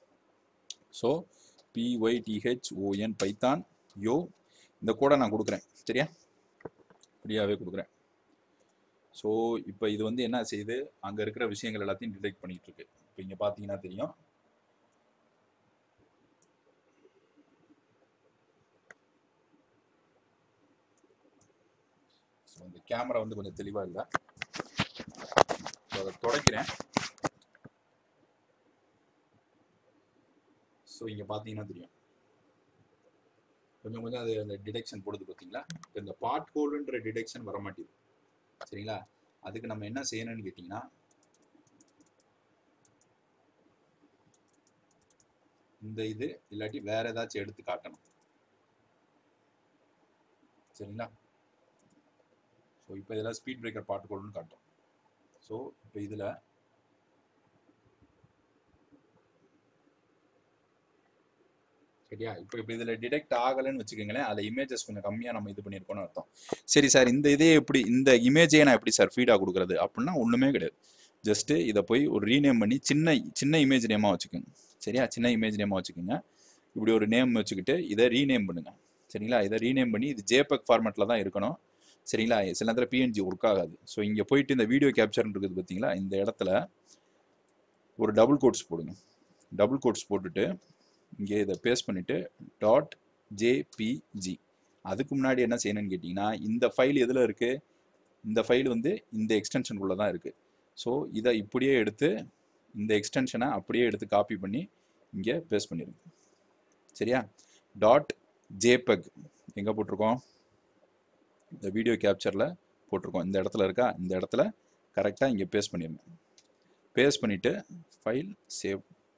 so P Y T H O N Python யோ இந்த கோடை நான் கொடுக்குறேன் சரியா ஃப்ரீயாகவே கொடுக்குறேன் ஸோ இப்போ இது வந்து என்ன செய்யுது அங்கே இருக்கிற விஷயங்கள் எல்லாத்தையும் டிடெக்ட் பண்ணிட்டு இருக்கு இப்போ இங்கே பார்த்தீங்கன்னா தெரியும் ஸோ இந்த கேமரா வந்து கொஞ்சம் தெளிவாக இல்லை ஸோ அதை தொடக்கிறேன் ஸோ இங்கே பார்த்தீங்கன்னா தெரியும் கொஞ்சம் கொஞ்சம் அது அந்த டிடெக்ஷன் போடுது பார்த்தீங்களா இப்போ இந்த பார்ட் கோல்டுன்ற டிடெக்ஷன் வர மாட்டேங்குது சரிங்களா அதுக்கு நம்ம என்ன செய்யணும்னு கேட்டிங்கன்னா இந்த இது இல்லாட்டி வேற ஏதாச்சும் எடுத்து காட்டணும் சரிங்களா ஸோ இப்போ இதில் ஸ்பீட் பிரேக்கர் பாட்டு கோடுன்னு காட்டும் ஸோ இப்போ இதில் சரியா இப்போ இப்போ இதில் டிடெக்ட் ஆகலைன்னு வச்சுக்கோங்களேன் அதில் இமேஜஸ் கொஞ்சம் கம்மியாக நம்ம இது பண்ணியிருக்கோம்னு அர்த்தம் சரி சார் இந்த இதே எப்படி இந்த இமேஜையே நான் எப்படி சார் ஃபீடாக கொடுக்குறது அப்படின்னா ஒன்றுமே கிடையாது ஜஸ்ட்டு இதை போய் ஒரு ரீநேம் பண்ணி சின்ன சின்ன இமேஜ் நேமாக வச்சுக்கோங்க சரியா சின்ன இமேஜ் நேமாக வச்சுக்கோங்க இப்படி ஒரு நேம் வச்சுக்கிட்டு இதை ரீநேம் பண்ணுங்க சரிங்களா இதை ரீநேம் பண்ணி இது ஜேபக் ஃபார்மேட்டில் தான் இருக்கணும் சரிங்களா சில நேரத்தில் பிஎன்ஜி ஒர்க் ஆகாது ஸோ இங்கே போயிட்டு இந்த வீடியோ கேப்சர்னு இருக்குது பார்த்தீங்களா இந்த இடத்துல ஒரு டபுள் கோட்ஸ் போடுங்க டபுள் கோட்ஸ் போட்டுட்டு இங்கே இதை பேஸ்ட் பண்ணிவிட்டு டாட் ஜேபிஜி அதுக்கு முன்னாடி என்ன செய்யணும்னு கேட்டிங்கன்னா இந்த ஃபைல் எதில் இருக்குது இந்த ஃபைல் வந்து இந்த எக்ஸ்டென்ஷனுக்குள்ளே தான் இருக்குது ஸோ இதை இப்படியே எடுத்து இந்த எக்ஸ்டென்ஷனை அப்படியே எடுத்து காப்பி பண்ணி இங்கே பேஸ்ட் பண்ணிடுங்க சரியா டாட் ஜேபக் எங்கே போட்டிருக்கோம் இந்த வீடியோ கேப்சரில் போட்டிருக்கோம் இந்த இடத்துல இருக்கா இந்த இடத்துல கரெக்டாக இங்கே பேஸ்ட் பண்ணிடுங்க பேஸ்ட் பண்ணிவிட்டு ஃபைல் சேவ்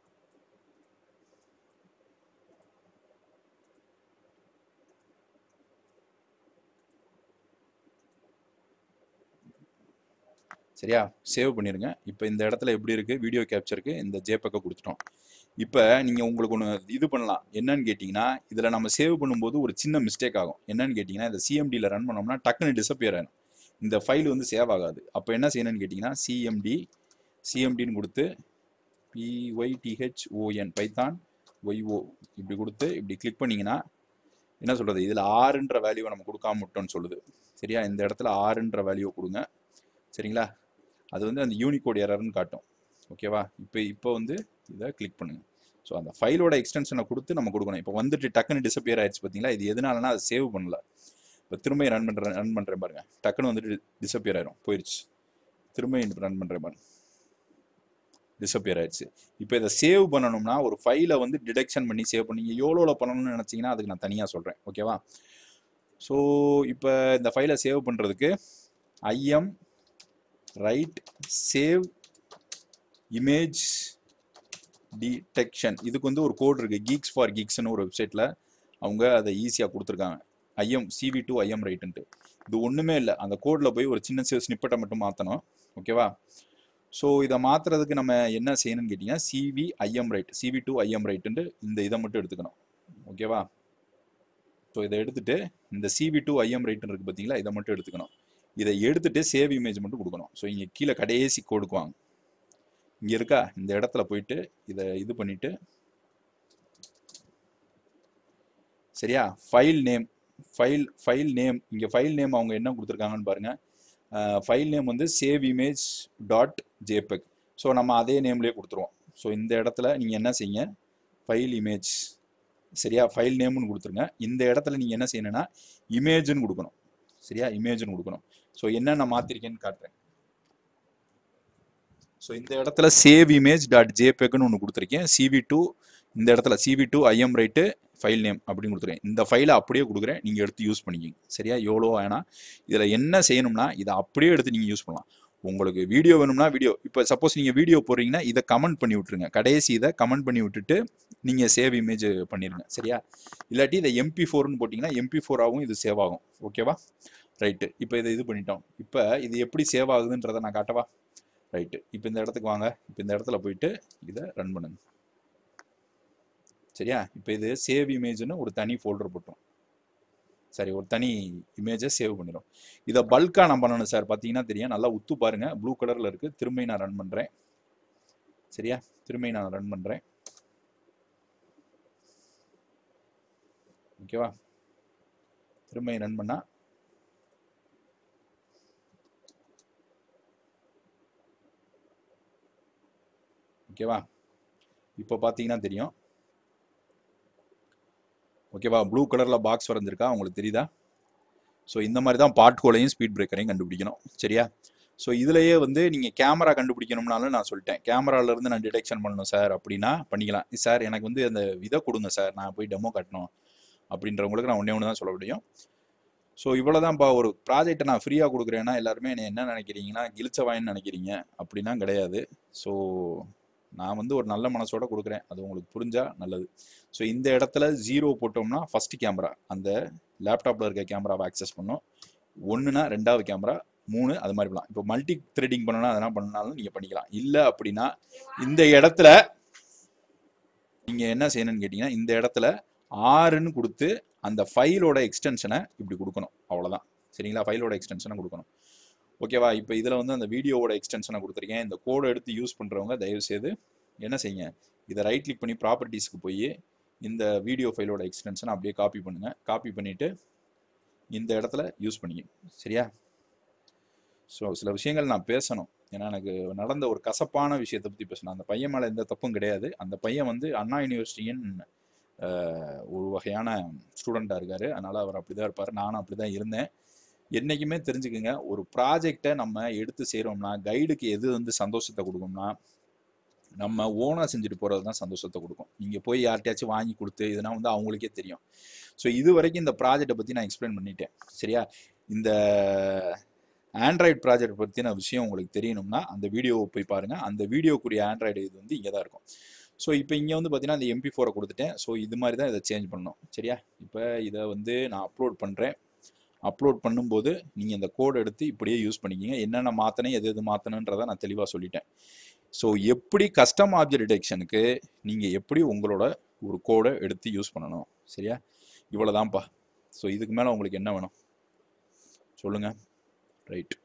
சரியா சேவ் பண்ணிடுங்க இப்போ இந்த இடத்துல எப்படி இருக்குது வீடியோ கேப்சருக்கு இந்த ஜேபக்கை கொடுத்துட்டோம் இப்போ நீங்கள் உங்களுக்கு ஒன்று இது பண்ணலாம் என்னன்னு கேட்டிங்கன்னா இதில் நம்ம சேவ் பண்ணும்போது ஒரு சின்ன மிஸ்டேக் ஆகும் என்னன்னு கேட்டிங்கன்னா இந்த சிஎம்டியில் ரன் பண்ணோம்னா டக்குன்னு டிசப்பியர் ஆகும் இந்த ஃபைல் வந்து சேவ் ஆகாது அப்போ என்ன செய்யணும்னு கேட்டிங்கன்னா சிஎம்டி சிஎம்டின்னு கொடுத்து பிஒய்டிஹெச்ஓஎன் பைத்தான் ஒய்ஓ இப்படி கொடுத்து இப்படி கிளிக் பண்ணிங்கன்னா என்ன சொல்றது இதில் ஆறுன்ற வேல்யூவை நம்ம கொடுக்காம விட்டோம்னு சொல்லுது சரியா இந்த இடத்துல ஆறுன்ற வேல்யூவை கொடுங்க சரிங்களா அது வந்து அந்த யூனிகோட் எரர்னு காட்டும் ஓகேவா இப்போ இப்போ வந்து இதை கிளிக் பண்ணுங்க ஸோ அந்த ஃபைலோட எக்ஸ்டென்ஷனை கொடுத்து நம்ம கொடுக்கணும் இப்போ வந்துட்டு டக்குன்னு டிசப்பியர் ஆயிடுச்சு பார்த்தீங்களா இது எதனாலனா அது சேவ் பண்ணல இப்போ திரும்ப ரன் பண்ணுறேன் ரன் பண்ணுறேன் பாருங்க டக்குன்னு வந்துட்டு டிசப்பியர் ஆயிரும் போயிடுச்சு திரும்ப ரன் பண்ணுறேன் பாருங்க டிசப்பியர் ஆயிடுச்சு இப்போ இதை சேவ் பண்ணணும்னா ஒரு ஃபைலை வந்து டிடெக்ஷன் பண்ணி சேவ் பண்ணி யோலோவில் பண்ணணும்னு நினச்சிங்கன்னா அதுக்கு நான் தனியாக சொல்கிறேன் ஓகேவா ஸோ இப்போ இந்த ஃபைலை சேவ் பண்ணுறதுக்கு IM write save image detection இதுக்கு வந்து ஒரு கோட் இருக்குது கீக்ஸ் ஃபார் கீக்ஸ்னு ஒரு வெப்சைட்டில் அவங்க அதை ஈஸியாக கொடுத்துருக்காங்க ஐஎம் சிவி டூ ஐஎம் ரைட்டுன்ட்டு இது ஒன்றுமே இல்லை அந்த கோடில் போய் ஒரு சின்ன ஸ்னிப்பட்டை மட்டும் மாற்றணும் ஓகேவா ஸோ இதை மாற்றுறதுக்கு நம்ம என்ன செய்யணும்னு கேட்டிங்கன்னா CV IM write CV two IM ரைட்டுன்ட்டு இந்த இதை மட்டும் எடுத்துக்கணும் ஓகேவா ஸோ இதை எடுத்துட்டு இந்த சிவி டூ ஐஎம் ரைட்டுன்னு இருக்குது பார்த்தீங்களா இதை மட்டும் எடுத்துக்கணும் இதை எடுத்துட்டு சேவ் இமேஜ் மட்டும் கொடுக்கணும் ஸோ இங்கே கீழே கடைசி கொடுக்குவாங்க இங்கே இருக்கா இந்த இடத்துல போயிட்டு இதை இது பண்ணிட்டு சரியா file name file file name இங்கே ஃபைல் நேம் அவங்க என்ன கொடுத்துருக்காங்கன்னு பாருங்க ஃபைல் நேம் வந்து save image dot JPEG so நம்ம அதே நேம்லேயே கொடுத்துருவோம் ஸோ இந்த இடத்துல நீங்கள் என்ன செய்யுங்க ஃபைல் இமேஜ் சரியா ஃபைல் நேம்னு கொடுத்துருங்க இந்த இடத்துல நீங்கள் என்ன செய்யணும்னா இமேஜ்னு கொடுக்கணும் சரியா இமேஜ்னு கொடுக்கணும் ஸோ என்னென்ன மாற்றிருக்கேன்னு காட்டுறேன் ஸோ இந்த இடத்துல சேவ் இமேஜ் டாட் ஜேபெக்னு ஒன்று கொடுத்துருக்கேன் சிவி டூ இந்த இடத்துல CV two IM write file name அப்படின்னு கொடுத்துருக்கேன் இந்த ஃபைலை அப்படியே கொடுக்குறேன் நீங்கள் எடுத்து யூஸ் பண்ணிக்கிங்க சரியா எவ்வளோ வேணாம் இதில் என்ன செய்யணும்னா இதை அப்படியே எடுத்து நீங்கள் யூஸ் பண்ணலாம் உங்களுக்கு வீடியோ வேணும்னா வீடியோ இப்போ சப்போஸ் நீங்கள் வீடியோ போடுறீங்கன்னா இதை கமெண்ட் பண்ணி விட்ருங்க கடைசி இதை கமெண்ட் பண்ணி விட்டுட்டு நீங்கள் சேவ் இமேஜ் பண்ணிடுங்க சரியா இல்லாட்டி இதை எம்பி ஃபோர்னு போட்டிங்கன்னா எம்பி ஃபோராகவும் இது சேவ் ஆகும் ஓகேவா ரைட்டு இப்போ இதை இது பண்ணிட்டோம் இப்போ இது எப்படி சேவ் ஆகுதுன்றதை நான் காட்டவா ரைட்டு இப்போ இந்த இடத்துக்கு வாங்க இப்போ இந்த இடத்துல போயிட்டு இதை ரன் பண்ணுங்க சரியா இப்போ இது சேவ் இமேஜ்னு ஒரு தனி ஃபோல்டர் போட்டோம் சரி ஒரு தனி இமேஜை சேவ் பண்ணிடும் இதை பல்காக நான் பண்ணணும் சார் பார்த்தீங்கன்னா தெரியும் நல்லா உத்து பாருங்க ப்ளூ கலரில் இருக்குது திரும்ப நான் ரன் பண்ணுறேன் சரியா திரும்ப நான் ரன் பண்ணுறேன் ஓகேவா திரும்ப ரன் பண்ணா ஓகேவா இப்போ பார்த்தீங்கன்னா தெரியும் ஓகேவா ப்ளூ கலரில் பாக்ஸ் வரைஞ்சிருக்கா உங்களுக்கு தெரியுதா ஸோ இந்த மாதிரி தான் பாட் கோலையும் ஸ்பீட் பிரேக்கரையும் கண்டுபிடிக்கணும் சரியா ஸோ இதுலயே வந்து நீங்கள் கேமரா கண்டுபிடிக்கணும்னாலும் நான் சொல்லிட்டேன் கேமரால இருந்து நான் டிடெக்ஷன் பண்ணணும் சார் அப்படின்னா பண்ணிக்கலாம் சார் எனக்கு வந்து அந்த இதை கொடுங்க சார் நான் போய் டெமோ காட்டணும் அப்படின்றவங்களுக்கு நான் ஒன்றே ஒன்று தான் சொல்ல முடியும் ஸோ இவ்வளோதான்ப்பா ஒரு ப்ராஜெக்ட்டை நான் ஃப்ரீயாக கொடுக்குறேன்னா எல்லாருமே என்னை என்ன நினைக்கிறீங்கன்னா கிழிச்சவாயின்னு நினைக்கிறீங்க அப்படின்னா கிடையாது ஸோ நான் வந்து ஒரு நல்ல மனசோட கொடுக்குறேன் அது உங்களுக்கு புரிஞ்சா நல்லது ஸோ இந்த இடத்துல ஜீரோ போட்டோம்னா ஃபர்ஸ்ட் கேமரா அந்த லேப்டாப்பில் இருக்க கேமராவை ஆக்சஸ் பண்ணும் ஒன்றுனா ரெண்டாவது கேமரா மூணு அது மாதிரி பண்ணலாம் இப்போ மல்டி த்ரெடிங் பண்ணணும் அதெல்லாம் பண்ணாலும் நீங்கள் பண்ணிக்கலாம் இல்லை அப்படின்னா இந்த இடத்துல நீங்கள் என்ன செய்யணும்னு கேட்டிங்கன்னா இந்த இடத்துல ஆறுன்னு கொடுத்து அந்த ஃபைலோட எக்ஸ்டென்ஷனை இப்படி கொடுக்கணும் அவ்வளோதான் சரிங்களா ஃபைலோட எக்ஸ்டென்ஷனை கொடுக்கணும் ஓகேவா இப்போ இதில் வந்து அந்த வீடியோவோட எக்ஸ்டென்ஷனை கொடுத்துருக்கேன் இந்த கோடை எடுத்து யூஸ் பண்ணுறவங்க தயவுசெய்து என்ன செய்யுங்க இதை ரைட் கிளிக் பண்ணி ப்ராப்பர்ட்டிஸ்க்கு போய் இந்த வீடியோ ஃபைலோட எக்ஸ்டென்ஷனை அப்படியே காப்பி பண்ணுங்கள் காப்பி பண்ணிவிட்டு இந்த இடத்துல யூஸ் பண்ணிக்க சரியா ஸோ சில விஷயங்கள் நான் பேசணும் ஏன்னா எனக்கு நடந்த ஒரு கசப்பான விஷயத்தை பற்றி பேசணும் அந்த பையன் மேலே எந்த தப்பும் கிடையாது அந்த பையன் வந்து அண்ணா யூனிவர்சிட்டியின் ஆஹ், ஒரு வகையான ஸ்டூடெண்ட்டாக இருக்கார் அதனால் அவர் அப்படி தான் இருப்பார் நானும் அப்படி தான் இருந்தேன் என்றைக்குமே தெரிஞ்சுக்குங்க ஒரு ப்ராஜெக்டை நம்ம எடுத்து செய்கிறோம்னா கைடுக்கு எது வந்து சந்தோஷத்தை கொடுக்கும்னா நம்ம ஓனாக செஞ்சுட்டு போகிறது தான் சந்தோஷத்தை கொடுக்கும் நீங்கள் போய் யார்கிட்டயாச்சும் வாங்கி கொடுத்து இதெல்லாம் வந்து அவங்களுக்கே தெரியும் ஸோ இது வரைக்கும் இந்த ப்ராஜெக்டை பற்றி நான் எக்ஸ்பிளைன் பண்ணிட்டேன் சரியா இந்த ஆண்ட்ராய்டு ப்ராஜெக்ட் பற்றின விஷயம் உங்களுக்கு தெரியணும்னா அந்த வீடியோவை போய் பாருங்கள் அந்த வீடியோக்குரிய ஆண்ட்ராய்டு இது வந்து இங்கே தான் இருக்கும் ஸோ இப்போ இங்கே வந்து பார்த்தீங்கன்னா இந்த எம்பி ஃபோரை கொடுத்துட்டேன் ஸோ இது மாதிரி தான் இதை சேஞ்ச் பண்ணணும் சரியா இப்போ இதை வந்து நான் அப்லோட் பண்ணுறேன் அப்லோட் பண்ணும்போது நீங்கள் இந்த கோட் எடுத்து இப்படியே யூஸ் பண்ணிக்கிங்க என்னென்ன மாற்றணும் எது எது மாற்றணுன்றதை நான் தெளிவாக சொல்லிட்டேன் ஸோ எப்படி கஸ்டம் ஆப்ஜெக்ட் டிடெக்ஷனுக்கு நீங்கள் எப்படி உங்களோட ஒரு கோடை எடுத்து யூஸ் பண்ணணும் சரியா இவ்வளோதான்ப்பா ஸோ இதுக்கு மேலே உங்களுக்கு என்ன வேணும் சொல்லுங்கள் ரைட்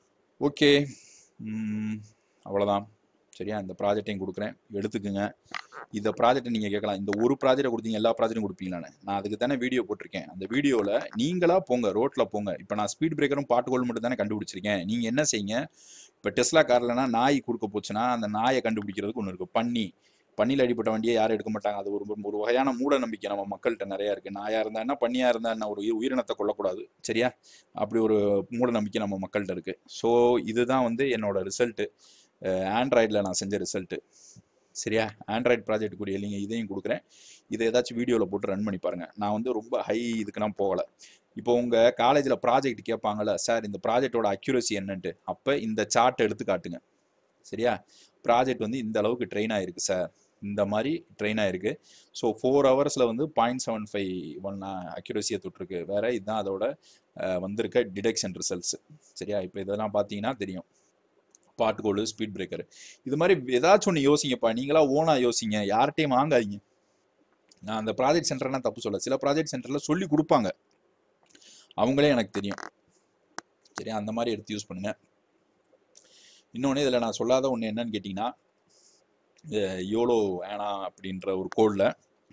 ஓகே அவ்வளோதான் சரியா இந்த ப்ராஜெக்டையும் கொடுக்குறேன் எடுத்துக்குங்க இந்த ப்ராஜெக்ட் நீங்க கேட்கலாம் இந்த ஒரு ப்ராஜெக்ட் கொடுத்தீங்க எல்லா ப்ராஜெக்டும் கொடுப்பீங்களான்னு நான் அதுக்கு தானே வீடியோ போட்டிருக்கேன் அந்த வீடியோல நீங்களா போங்க ரோட்ல போங்க இப்போ நான் ஸ்பீட் பிரேக்கரும் பாட்டுகோல் மட்டும் தானே கண்டுபிடிச்சிருக்கேன் நீங்க என்ன செய்யுங்க இப்போ டெஸ்லா கார்லனா நாய் கொடுக்க போச்சுன்னா அந்த நாயை கண்டுபிடிக்கிறதுக்கு ஒன்று இருக்கு பன்னி பன்னியில் அடிப்பட்ட வண்டியை யாரும் எடுக்க மாட்டாங்க அது ஒரு ஒரு வகையான மூட நம்பிக்கை நம்ம மக்கள்கிட்ட நிறைய இருக்கு நாயா இருந்தா என்ன பண்ணியா இருந்தா என்ன ஒரு உயிர்- உயிரினத்தை கொல்லக்கூடாது சரியா அப்படி ஒரு மூட நம்பிக்கை நம்ம மக்கள்கிட்ட இருக்கு ஸோ இதுதான் வந்து என்னோட ரிசல்ட்டு ஆண்ட்ராய்டில் நான் செஞ்ச ரிசல்ட்டு சரியா ஆண்ட்ராய்டு ப்ராஜெக்ட்டுக்குரிய லிங்க் இதையும் கொடுக்குறேன் இதை ஏதாச்சும் வீடியோவில் போட்டு ரன் பண்ணி பாருங்க நான் வந்து ரொம்ப ஹை இதுக்கெல்லாம் போகலை இப்போ உங்கள் காலேஜில் ப்ராஜெக்ட் கேட்பாங்கல்ல சார் இந்த ப்ராஜெக்டோட அக்யூரசி என்னன்ட்டு அப்போ இந்த சார்ட் எடுத்து காட்டுங்க சரியா ப்ராஜெக்ட் வந்து இந்த அளவுக்கு ட்ரெயின் ஆயிருக்கு சார் இந்த மாதிரி ட்ரெயின் ஆயிருக்கு ஸோ ஃபோர் ஹவர்ஸில் வந்து பாயிண்ட் செவன் ஃபைவ் ஒன் அக்யூரஸியை தொட்டிருக்கு வேற இதுதான் அதோட அஹ், வந்திருக்க டிடெக்ஷன் ரிசல்ட்ஸ் சரியா இப்போ இதெல்லாம் பார்த்தீங்கன்னா தெரியும் பாட் கோல் ஸ்பீட் பிரேக்கர் இது மாதிரி ஏதாச்சும் ஒன்று யோசிங்கப்பா நீங்களா ஓனா யோசிங்க யார்கிட்டையும் வாங்காதீங்க நான் அந்த ப்ராஜெக்ட் சென்டர்னா தப்பு சொல்ல சில ப்ராஜெக்ட் சென்டரில் சொல்லி கொடுப்பாங்க அவங்களே எனக்கு தெரியும் சரியா அந்த மாதிரி எடுத்து யூஸ் பண்ணுங்க இன்னொன்று இதில் நான் சொல்லாத ஒன்று என்னன்னு கேட்டிங்கன்னா யோலோ ஆனா அப்படின்ற ஒரு கோடில்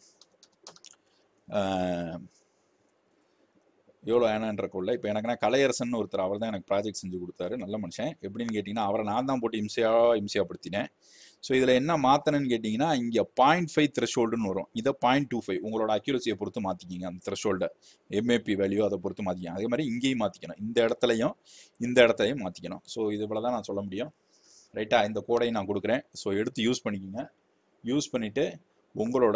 யோலோ ஆனான்ற கோடில் இப்போ எனக்குன்னா கலையரசன் ஒருத்தர் அவர் தான் எனக்கு ப்ராஜெக்ட் செஞ்சு கொடுத்தாரு நல்ல மனுஷன் எப்படின்னு கேட்டிங்கன்னா அவரை நான் தான் போட்டு இம்சையா இம்சையாப்படுத்தினேன் ஸோ இதில் என்ன மாற்றணும்னு கேட்டிங்கன்னா இங்கே பாயிண்ட் ஃபைவ் த்ரெஷோல்டுன்னு வரும் இதை பாயிண்ட் டூ ஃபைவ் உங்களோட அக்யூரஸியை பொறுத்து மாற்றிக்கிங்க அந்த த்ரெஷோல்டை எம்ஏபி வேல்யூ அதை பொறுத்து மாற்றிக்கணும் அதே மாதிரி இங்கேயும் மாற்றிக்கணும் இந்த இடத்துலையும் இந்த இடத்துலையும் மாற்றிக்கணும் ஸோ இது இவ்வளோ தான் நான் சொல்ல முடியும் ரைட்டா இந்த கோடையும் நான் கொடுக்குறேன் ஸோ எடுத்து யூஸ் பண்ணிக்கோங்க யூஸ் பண்ணிவிட்டு உங்களோட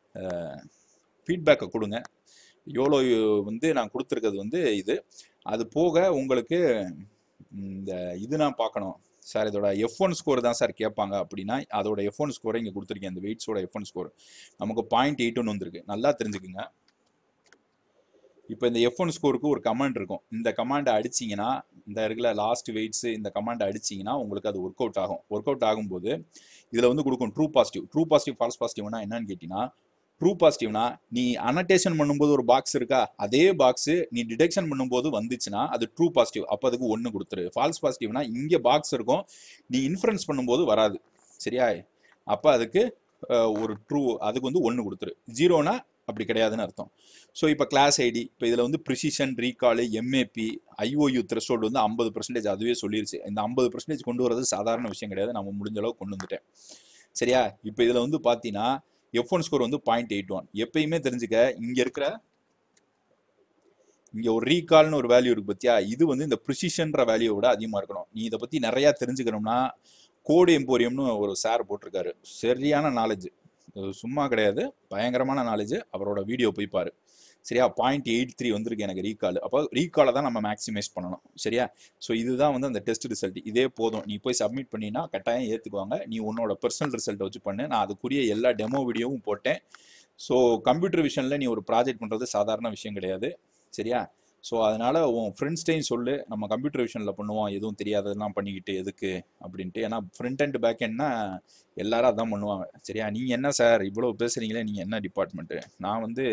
ஃபீட்பேக்கை கொடுங்க எவ்வளோ வந்து நான் கொடுத்துருக்கிறது வந்து இது அது போக உங்களுக்கு இந்த இது நான் பார்க்கணும் சார் இதோட எஃப் ஒன் ஸ்கோர் தான் சார் கேட்பாங்க அப்படின்னா அதோட எஃப் ஒன் ஸ்கோரை இங்கே கொடுத்துருக்கேன் இந்த வெயிட்ஸோட எஃப் ஒன் ஸ்கோர் நமக்கு பாயிண்ட் எயிட் ஒன்று வந்திருக்கு நல்லா தெரிஞ்சுக்குங்க இப்போ இந்த எஃப் ஒன் ஸ்கோருக்கு ஒரு கமாண்ட் இருக்கும் இந்த கமாண்டை அடிச்சிங்கன்னா இந்த இருக்கிற லாஸ்ட் வெயிட்ஸ் இந்த கமாண்டை அடிச்சிங்கன்னா உங்களுக்கு அது ஒர்க் அவுட் ஆகும் ஒர்க் அவுட் ஆகும்போது இதில் வந்து கொடுக்கும் true positive true positive false பாசிட்டிவ்னா என்னன்னு கேட்டிங்கன்னா ட்ரூ பாசிட்டிவ்னா நீ அனடேஷன் பண்ணும்போது ஒரு பாக்ஸ் இருக்கா அதே பாக்ஸ் நீ டிடெக்ஷன் பண்ணும்போது வந்துச்சுன்னா அது ட்ரூ பாசிட்டிவ் அப்போ அதுக்கு ஒன்று கொடுத்துரு ஃபால்ஸ் பாசிட்டிவ்னா இங்கே பாக்ஸ் இருக்கும் நீ இன்ஃபரன்ஸ் பண்ணும்போது வராது சரியா அப்போ அதுக்கு அஹ், ஒரு ட்ரூ அதுக்கு வந்து ஒன்று கொடுத்துரு ஜீரோனா அப்படி கிடையாதுன்னு அர்த்தம் ஸோ இப்போ கிளாஸ் ஐடி இப்போ இதில் வந்து precision recall MAP IOU threshold வந்து ஐம்பது பர்சன்டேஜ் அதுவே சொல்லிருச்சு இந்த ஐம்பது பர்சன்டேஜ் கொண்டு வரது சாதாரண விஷயம் கிடையாது நம்ம முடிஞ்ச அளவுக்கு கொண்டு வந்துட்டேன் சரியா இப்போ இதில் வந்து பார்த்தீங்கன்னா எஃப் ஒன் ஸ்கோர் வந்து பாயிண்ட் எயிட் ஒன் எப்பயுமே தெரிஞ்சுக்க இங்கே இருக்கிற இங்கே ஒரு ரீகால்னு ஒரு வேல்யூ இருக்கு பத்தியா இது வந்து இந்த ப்ரிசிஷன்ற வேல்யூவோட அதிகமாக இருக்கணும் நீ இதை பற்றி நிறையா தெரிஞ்சுக்கணும்னா கோடு எம்போரியம்னு ஒரு சார் போட்டிருக்காரு சரியான நாலேஜ் சும்மா கிடையாது பயங்கரமான நாலேஜ் அவரோட வீடியோ போய் பாரு சரியா பாயிண்ட் எயிட் த்ரீ வந்திருக்கு எனக்கு ரீகால் அப்போ ரீகாலை தான் நம்ம மேக்ஸிமைஸ் பண்ணணும் சரியா ஸோ இதுதான் வந்து அந்த டெஸ்ட் ரிசல்ட் இதே போதும் நீ போய் சப்மிட் பண்ணினா கட்டாயம் ஏற்றுக்குவாங்க நீ உன்னோட பர்சனல் ரிசல்ட்டை வச்சு பண்ணு நான் அதுக்குரிய எல்லா டெமோ வீடியோவும் போட்டேன் ஸோ கம்ப்யூட்டர் விஷனில் நீ ஒரு ப்ராஜெக்ட் பண்ணுறது சாதாரண விஷயம் கிடையாது சரியா ஸோ அதனால உன் ஃப்ரெண்ட்ஸ்டையும் சொல்லு நம்ம கம்ப்யூட்டர் விஷனில் பண்ணுவோம் எதுவும் தெரியாததெல்லாம் பண்ணிக்கிட்டு எதுக்கு அப்படின்ட்டு ஏன்னா ஃப்ரண்ட் அண்ட் பேக் எண்ட்னா எல்லாரும் அதான் பண்ணுவாங்க சரியா நீங்கள் என்ன சார் இவ்வளோ பேசுகிறீங்களே நீங்கள் என்ன டிபார்ட்மெண்ட்டு நான் வந்து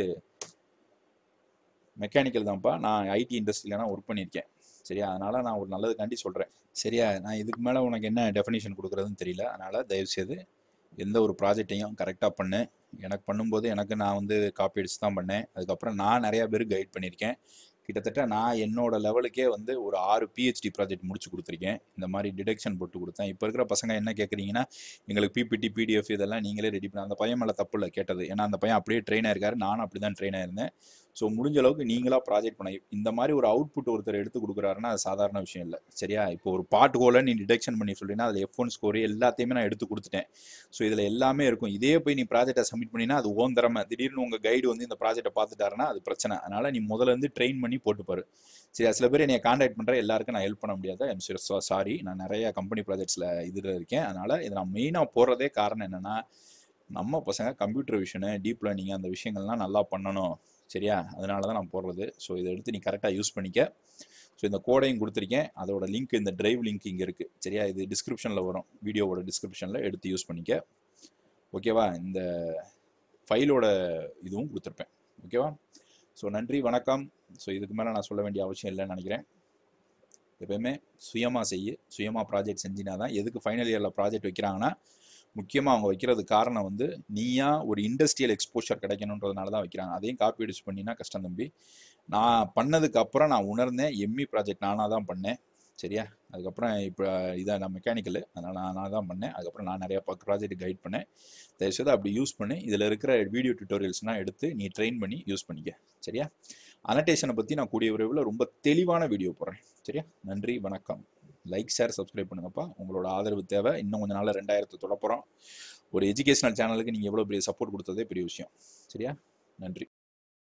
மெக்கானிக்கல் தான்ப்பா நான் ஐடி இண்டஸ்ட்ரியில நான் ஒர்க் பண்ணியிருக்கேன் சரியா அதனால நான் ஒரு நல்லதுக்காண்டி சொல்கிறேன் சரியா நான் இதுக்கு மேலே உனக்கு என்ன டெஃபினேஷன் கொடுக்குறதுன்னு தெரியல அதனால தயவுசெய்து எந்த ஒரு ப்ராஜெக்டையும் கரெக்டாக பண்ணு எனக்கு பண்ணும்போது எனக்கு நான் வந்து காப்பி அடிச்சு தான் பண்ணேன் அதுக்கப்புறம் நான் நிறையா பேருக்கு கைட் பண்ணியிருக்கேன் கிட்டத்தட்ட நான் என்னோட லெவலுக்கே வந்து ஒரு ஆறு பிஹெச்டி ப்ராஜெக்ட் முடிச்சு கொடுத்துருக்கேன் இந்த மாதிரி டிடெக்ஷன் போட்டு கொடுத்தேன் இப்போ இருக்கிற பசங்க என்ன கேட்குறீங்கன்னா எங்களுக்கு பிபிடி பிடிஎஃப் இதெல்லாம் நீங்களே ரெடி பண்ண அந்த பையன் மேலே தப்பு இல்லை கேட்டது ஏன்னா அந்த பையன் அப்படியே ட்ரெயின் ஆயிருக்காரு நானும் அப்படி தான் ட்ரெயின் ஆயிருந்தேன் ஸோ முடிஞ்ச அளவுக்கு நீங்களா ப்ராஜெக்ட் பண்ண இந்த மாதிரி ஒரு அவுட்புட் ஒருத்தர் எடுத்து கொடுக்குறாருன்னா அது சாதாரண விஷயம் இல்லை சரியா இப்போ ஒரு பாட் கோலை நீ டிடெக்ஷன் பண்ணி சொல்லினா அதில் எஃப் ஒன் ஸ்கோர் எல்லாத்தையுமே நான் எடுத்து கொடுத்துட்டேன் ஸோ இதில் எல்லாமே இருக்கும் இதே போய் நீ ப்ராஜெக்டை சப்மிட் பண்ணினா அது ஓன் திறமை திடீர்னு உங்கள் கைடு வந்து இந்த ப்ராஜெக்ட்டை பார்த்துட்டாருன்னா அது பிரச்சனை அதனால நீ முதல்ல இருந்து ட்ரெயின் பண்ணி போட்டுப்பாரு சரி சில பேர் என்னை காண்டாக்ட் பண்ணுற எல்லாருக்கும் நான் ஹெல்ப் பண்ண முடியாது ஐம் சாரி நான் நிறைய கம்பெனி ப்ராஜெக்ட்ஸில் இதில் இருக்கேன் அதனால இதை நான் மெயினாக போடுறதே காரணம் என்னன்னா நம்ம பசங்க கம்ப்யூட்டர் விஷனு டீப் லேர்னிங் அந்த விஷயங்கள்லாம் நல்லா பண்ணணும் சரியா அதனால தான் நான் போடுறது ஸோ இதை எடுத்து நீ கரெக்டாக யூஸ் பண்ணிக்க ஸோ இந்த கோடையும் கொடுத்துருக்கேன் அதோட லிங்க் இந்த டிரைவ் லிங்க் இங்கே இருக்குது சரியா இது டிஸ்கிரிப்ஷனில் வரும் வீடியோவோட டிஸ்கிரிப்ஷனில் எடுத்து யூஸ் பண்ணிக்க ஓகேவா இந்த ஃபைலோட இதுவும் கொடுத்துருப்பேன் ஓகேவா ஸோ நன்றி வணக்கம் ஸோ இதுக்கு மேலே நான் சொல்ல வேண்டிய அவசியம் இல்லைன்னு நினைக்கிறேன் எப்பயுமே சுயமாக செய்ய சுயமாக ப்ராஜெக்ட் செஞ்சினா தான் எதுக்கு ஃபைனல் இயரில் ப்ராஜெக்ட் வைக்கிறாங்கன்னா முக்கியமாக அவங்க வைக்கிறது காரணம் வந்து நீயா ஒரு இண்டஸ்ட்ரியல் எக்ஸ்போஷர் கிடைக்கணுன்றதுனால தான் வைக்கிறாங்க அதையும் காப்பி அடிச்சு பண்ணினா கஷ்டம் தம்பி நான் பண்ணதுக்கு அப்புறம் நான் உணர்ந்தேன் எம்மி ப்ராஜெக்ட் நானாக தான் பண்ணேன் சரியா அதுக்கப்புறம் இப்போ இதை நான் மெக்கானிக்கல் அதனால் நான் நான் தான் பண்ணேன் அதுக்கப்புறம் நான் நிறையா ப்ராஜெக்ட் கைட் பண்ணேன் தயவுசெய்து அப்படி யூஸ் பண்ணி இதில் இருக்கிற வீடியோ டியூட்டோரியல்ஸ்லாம் எடுத்து நீ ட்ரெயின் பண்ணி யூஸ் பண்ணிக்க சரியா அனடேஷனை பற்றி நான் கூடிய விரைவில் ரொம்ப தெளிவான வீடியோ போடுறேன் சரியா நன்றி வணக்கம் லைக் ஷேர் சப்ஸ்கிரைப் பண்ணுங்கப்பா உங்களோட ஆதரவு தேவை இன்னும் கொஞ்ச நாளில் ரெண்டாயிரத்து தொடப்போகிறோம் ஒரு எஜுகேஷனல் சேனலுக்கு நீங்கள் எவ்வளோ பெரிய சப்போர்ட் கொடுத்ததே பெரிய விஷயம் சரியா நன்றி